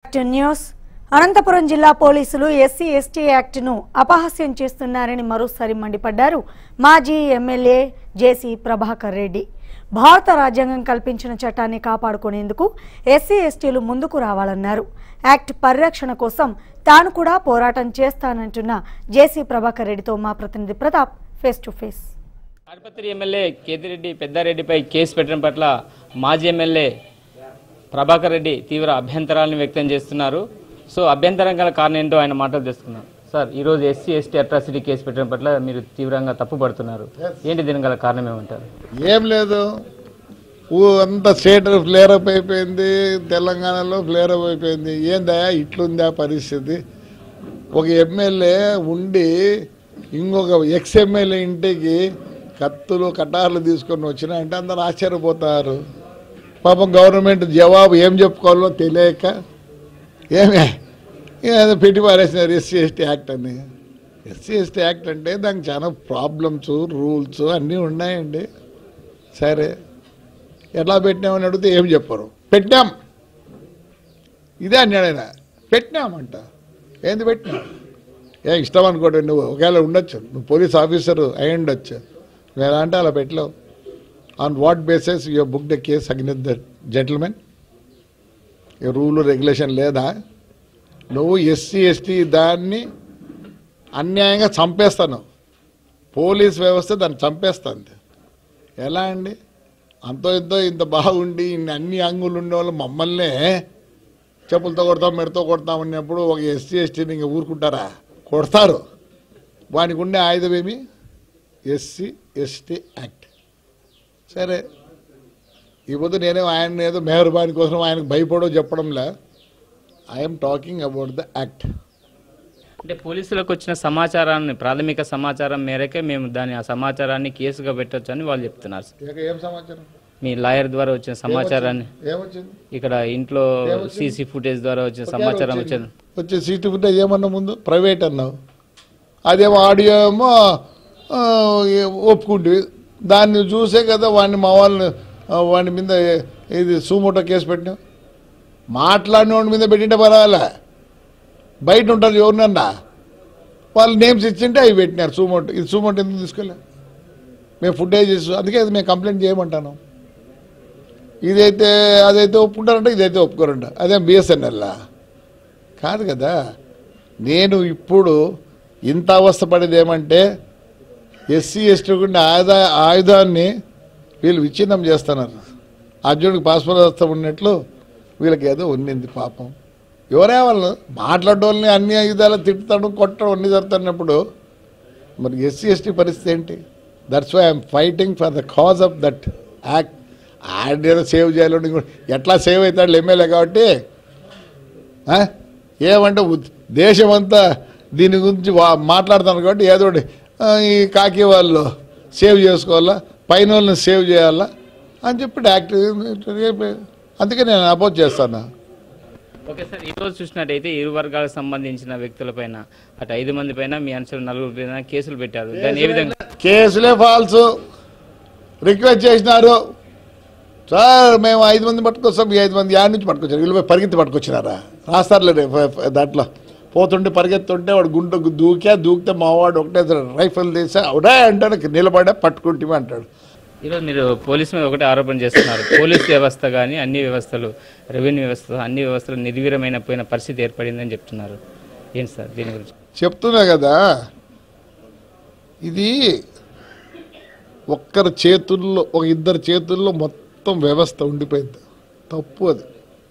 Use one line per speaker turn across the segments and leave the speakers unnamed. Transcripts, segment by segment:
To news Anantapuram జిల్లా పోలీసులు SC ST యాక్ట్ను అపహాస్యం చేస్తున్నారని మరోసారి మండిపడ్డారు మాజీ ఎమ్మెల్యే జేసీ ప్రభాకర్ రెడ్డి భారత రాజ్యాంగం కల్పించిన చట్టాన్ని కాపాడుకునేందుకు ఎస్సీ ఎస్టీలు ముందుకు రావాలన్నారు యాక్ట్ పరిరక్షణ కోసం తాను కూడా పోరాటం చేస్తానంటున్న జేసీ ప్రభాకర్ రెడ్డితో మా ప్రతినిధి Pratap face to face
Tadipatri MLA Kethireddy పెద్దారెడ్డిపై కేసు పెట్టడం పట్ల మాజీ ఎమ్మెల్యే ప్రభాకర్ రెడ్డి తీవ్ర అభ్యంతరాలను వ్యక్తం చేస్తున్నారు సో అభ్యంతరం గల కారణం ఏంటో ఆయన మాటలు తెలుసుకున్నాం సార్ ఈరోజు ఎస్సీ ఎస్టీ అట్రాసిటీ కేసు పెట్టడం పట్ల మీరు తీవ్రంగా తప్పుపడుతున్నారు ఏంటి దీని గల కారణం ఏమంటారు
ఏం లేదు ఊ అంతా స్టేట్ ఫ్లేరప్ అయిపోయింది తెలంగాణలో ఫ్లేరప్ అయిపోయింది ఏందా ఇట్లుందా పరిస్థితి ఒక ఎమ్మెల్యే ఉండి ఇంకొక ఎక్స్ ఎమ్మెల్యే ఇంటికి కత్తులు కటార్లు తీసుకొని వచ్చినా అంటే అందరు ఆశ్చర్యపోతారు పాపం గవర్నమెంట్ జవాబు ఏం చెప్పుకోవాలో తెలియక ఏమే ఏదో పెట్టి పారేసినారు ఎస్సీ ఎస్టీ యాక్ట్ అని ఎస్సీ ఎస్టీ యాక్ట్ అంటే దానికి చాలా ప్రాబ్లమ్స్ రూల్స్ అన్నీ ఉన్నాయండి సరే ఎట్లా పెట్టినామని అడిగితే ఏం చెప్పరు పెట్టాం ఇదే అన్నాడు ఆయన పెట్టినామంట ఏంది పెట్టినాం ఏ ఇష్టం అనుకోండి నువ్వు ఒకవేళ ఉండొచ్చు నువ్వు పోలీస్ ఆఫీసర్ అయి ఉండొచ్చు నువ్వు ఎలా అంటే అలా పెట్టలేవు on what basis you book the case against the gentlemen ఈ రూల్ రెగ్యులేషన్ లేదా నువ్వు ఎస్సీ ఎస్టీ దాన్ని అన్యాయంగా చంపేస్తాను పోలీస్ వ్యవస్థ దాన్ని చంపేస్తుంది ఎలా అండి అంతో ఇంతో ఇంత బాగుండి ఇన్ని అన్ని అంగులు ఉండే వాళ్ళు మమ్మల్నే చెప్పులతో కొడతాం మెడతో కొడతాం అన్నప్పుడు ఒక ఎస్సీ ఎస్టీని ఇంకా ఊరుకుంటారా కొడతారు వానికి ఉండే ఆయుధం ఏమి ఎస్సీ ఎస్టీ యాక్ట్ సరే ఈ పొద్దు నేనే ఆయన ఏదో మెహర్బానీ కోసం ఆయనకు భయపడో చెప్పడంలే I'm talking about the act
అంటే పోలీసులకు వచ్చిన సమాచారాన్ని ప్రాథమిక సమాచారం మేరకే మేము దాని ఆ సమాచారాన్ని కేసుగా పెట్టొచ్చు అని వాళ్ళు చెప్తున్నారు సార్.
ఇక ఏం సమాచారం
మీ లాయర్ ద్వారా వచ్చిన సమాచారాన్ని
ఏమొచ్చింది
ఇక్కడ ఇంట్లో సీసీ ఫుటేజ్ ద్వారా వచ్చిన సమాచారం వచ్చింది
వచ్చే సీటు ఫుటేజ్ ఏమన్నా ముందు ప్రైవేట్ అన్నావు అదేమో ఆడియో ఏమో ఆ, ఒప్పుకుంటే దాన్ని చూసే కదా వాడిని మా వాళ్ళని ఆ, వాడి మీద ఇది సూమోటో కేసు పెట్టినావు మాట్లాడిన వాడి మీద పెట్టింటే పర్వాలే బయట ఉంటారు ఎవరినన్నా వాళ్ళు నేమ్స్ ఇచ్చింటే అవి పెట్టినారు సూమోటో ఇది సూమోటో ఎందుకు తీసుకోలే మేము ఫుటేజెస్ అందుకే అది మేము కంప్లైంట్ చేయమంటాను ఇదైతే అదైతే ఒప్పుకుంటారంట ఇదైతే ఒప్పుకోరంట అదే బిఎస్ఎన్ఎల్లా కాదు కదా నేను ఇప్పుడు ఇంత అవస్థపడేది ఏమంటే ఎస్సీ ఎస్టీ ఉండే ఆయుధ ఆయుధాన్ని వీళ్ళు విచ్ఛిన్నం చేస్తున్నారు అర్జునుడికి పాస్పరస్తం ఉన్నట్లు వీళ్ళకి ఏదో ఉన్నింది పాపం ఎవరే వాళ్ళు మాట్లాడోళ్ళని అన్ని ఆయుధాలు తిట్టుతాడు కొట్టడం అన్ని జరుగుతున్నప్పుడు మరి ఎస్సీ ఎస్టీ పరిస్థితి ఏంటి that's why I'm fighting for the cause of that act ఆయన సేవ్ చేయాలని ఎట్లా సేవ్ అవుతాడు ఎమ్మెల్యే కాబట్టి ఆ? ఏమంటే ఉద్- దేశమంతా దీని గురించి వా- మాట్లాడుతున్నారు కాబట్టి ఏదో ఒకటి, ఆ, ఈ కాకి వాళ్ళు సేవ్ చేసుకోవాలా పైన వాళ్ళని సేవ్ చేయాలా అని చెప్పి యాక్ట్ అందుకే నేను అపోజ్ చేస్తాను
ఓకే సార్ ఈ రోజు చూసినట్టయితే ఇరు వర్గాలకు సంబంధించిన వ్యక్తులపైన అటు ఐదు మంది పైన మీ అనుచరులు నలుగురు పైన కేసులు పెట్టారు దాన్ని ఏ విధంగా
కేసులే ఫాల్స్ రిక్వెస్ట్ చేసినారు సార్ మేము ఐదు మంది పట్టుకొస్తాం ఈ ఐదు మంది యాడ్ నుంచి పట్టుకొచ్చారు వీళ్ళు పోయి పరిగెత్తి పట్టుకొచ్చినారా రాస్తారులే రేపు దాంట్లో పోతుంటే పరిగెత్తుంటే వాడు గుంట దూకా దూకితే మావాడు ఒకటే రైఫిల్ తీసా అవునా అంటాడు నిలబడే పట్టుకుంటే అంటాడు
ఈరోజు మీరు పోలీసు మీద ఒకటే ఆరోపణ చేస్తున్నారు పోలీస్ వ్యవస్థ కానీ అన్ని వ్యవస్థలు రెవెన్యూ వ్యవస్థ అన్ని వ్యవస్థలు నిర్వీర్యమైన పోయిన పరిస్థితి ఏర్పడిందని చెప్తున్నారు ఏంటి సార్ దీని గురించి
చెప్తున్నా కదా ఇది ఒక్కరి చేతుల్లో ఒక ఇద్దరు చేతుల్లో మొత్తం వ్యవస్థ ఉండిపోయింది తప్పు అది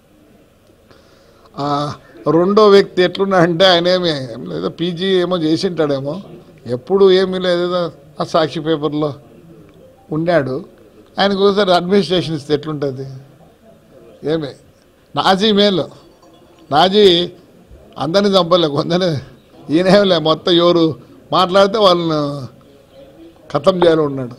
ఆ, రెండో వ్యక్తి ఎట్లున్నా అంటే ఆయన ఏమి ఏం లేదో పీజీ ఏమో చేసి ఉంటాడేమో ఎప్పుడు ఏమీ లేదో ఆ సాక్షి పేపర్లో ఉన్నాడు ఆయనకు ఒకసారి అడ్మినిస్ట్రేషన్ ఇస్తే ఎట్లుంటుంది ఏమి నాజీ మేలు నాజీ అందరినీ చంపలే కొందరిని ఈయనేమిలే మొత్తం ఎవరు మాట్లాడితే వాళ్ళని ఖతం చేయాలి ఉన్నాడు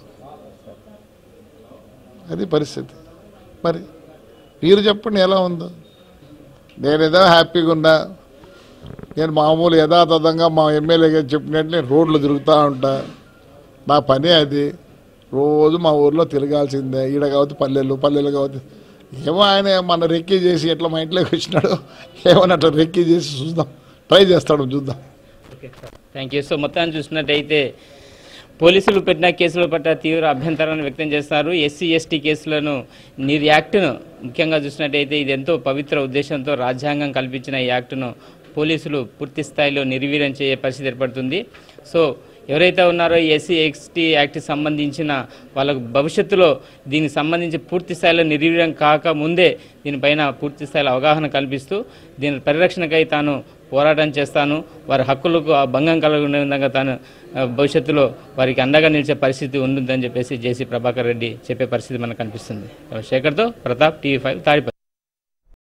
అది పరిస్థితి మరి మీరు చెప్పండి ఎలా ఉందో నేను ఏదో హ్యాపీగా ఉన్నా నేను మామూలు యథాతథంగా మా ఎమ్మెల్యే గారు చెప్పినట్టు నేను రోడ్లు తిరుగుతూ ఉంటా నా పని అది రోజు మా ఊర్లో తిరగాల్సిందే ఈడ కావచ్చు పల్లెలు పల్లెలు కావచ్చు ఏమో ఆయన మన రెక్కీ చేసి ఎట్లా మా ఇంట్లోకి వచ్చినాడు ఏమన్నా అట్లా రెక్కీ చేసి చూద్దాం ట్రై చేస్తాడు చూద్దాం
థ్యాంక్ యూ సో మొత్తాన్ని చూసినట్టయితే పోలీసులు పెట్టిన కేసుల పట్ల తీవ్ర అభ్యంతరాన్ని వ్యక్తం చేస్తున్నారు ఎస్సీ ఎస్టీ కేసులను నీరు యాక్ట్ను ముఖ్యంగా చూసినట్టయితే ఇది ఎంతో పవిత్ర ఉద్దేశంతో రాజ్యాంగం కల్పించిన ఈ యాక్ట్ను పోలీసులు పూర్తి స్థాయిలో నిర్వీర్యం చేసే పరిస్థితి ఏర్పడుతుంది సో ఎవరైతే ఉన్నారో ఈ ఎస్సీ ఎస్టీ యాక్ట్కి సంబంధించిన వాళ్ళకు భవిష్యత్తులో దీనికి సంబంధించి పూర్తి స్థాయిలో నిర్వీర్యం కాక ముందే దీనిపైన పూర్తి స్థాయిలో అవగాహన కల్పిస్తూ దీని పరిరక్షణకై తాను పోరాటం చేస్తాను వారి హక్కులకు ఆ భంగం కలుగునే విధంగా తాను ఆ, భవిష్యత్తులో వారికి అండగా నిలిచే పరిస్థితి ఉంటుందని చెప్పేసి జేసీ ప్రభాకర్ రెడ్డి చెప్పే పరిస్థితి మనకు కనిపిస్తుంది శేఖర్తో ప్రతాప్ టీవీ ఫైవ్ తాడిపత్రి